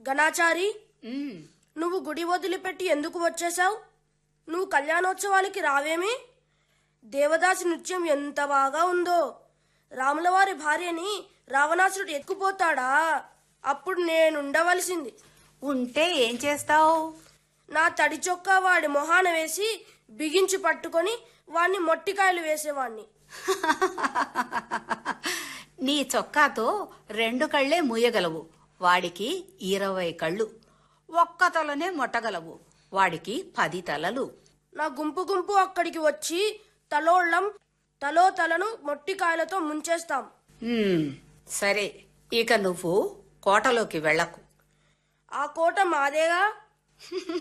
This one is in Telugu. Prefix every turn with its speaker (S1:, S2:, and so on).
S1: గణాచారి
S2: ఉమ్,
S1: నువ్వు గుడి వదిలిపెట్టి ఎందుకు వచ్చేశావు నువ్వు కళ్యాణోత్సవాలకి రావేమి దేవదాసి నృత్యం ఎంత బాగా ఉందో రాములవారి భార్యని రావణాసురుడు ఎత్తుకుపోతాడా అప్పుడు నేనుండవలసింది
S2: ఉంటే ఏం చేస్తావు
S1: నా తడి చొక్కా వాడి మొహాన వేసి బిగించి పట్టుకొని వాణ్ణి మొట్టికాయలు వేసేవాణ్ణి
S2: నీ చొక్కాతో రెండు కళ్ళే మూయగలవు వాడికి ఇరవై కళ్ళు ఒక్క తలనే మొట్టగలవు వాడికి పది తలలు
S1: నా గుంపు గుంపు అక్కడికి వచ్చి తలోళ్ళం తలో తలను మొట్టికాయలతో ముంచేస్తాం
S2: ఉమ్, సరే ఇక నువ్వు కోటలోకి వెళ్ళకు
S1: ఆ కోట మాదేగా